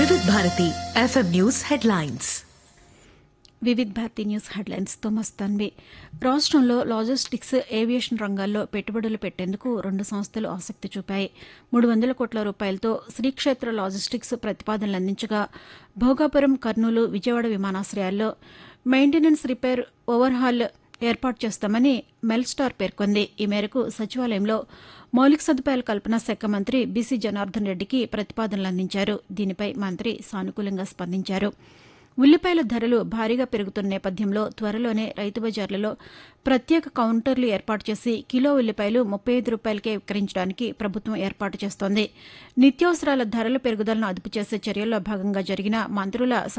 వివిధ Bharati FM news headlines Vividh Bharati news హెడ్లైన్స్తో మస్తాన్వి రాష్ట్రంలో లాజిస్టిక్స్ ఏవియేషన్ రంగాల్లో పెట్టుబడులు పెట్టేందుకు రెండు సంస్థలు ఆసక్తి చూపాయి మూడు వందల కోట్ల రూపాయలతో శ్రీక్షేత్ర లాజిస్టిక్స్ ప్రతిపాదనలు అందించగా భోగాపురం కర్నూలు విజయవాడ విమానాశ్రయాల్లో మెయింటెనెన్స్ రిపేర్ ఓవర్హాల్ ఏర్పాటు చేస్తామని మెల్స్టార్ పేర్కొంది ఈ మేరకు సచివాలయంలో మౌలిక సదుపాయాల కల్పన శాఖ మంత్రి బీసీ జనార్దన్ రెడ్డికి ప్రతిపాదనలు అందించారు దీనిపై మంత్రి సానుకూలంగా స్పందించారు ఉల్లిపాయల ధరలు భారీగా పెరుగుతున్న నేపథ్యంలో త్వరలోనే రైతు బజార్లలో ప్రత్యేక కౌంటర్లు ఏర్పాటు చేసి కిలో ఉల్లిపాయలు ముప్పై ఐదు రూపాయలకే విక్రయించడానికి ప్రభుత్వం ఏర్పాటు చేస్తోంది నిత్యావసరాల ధరల పెరుగుదలను అదుపు చేసే చర్యల్లో భాగంగా జరిగిన మంత్రుల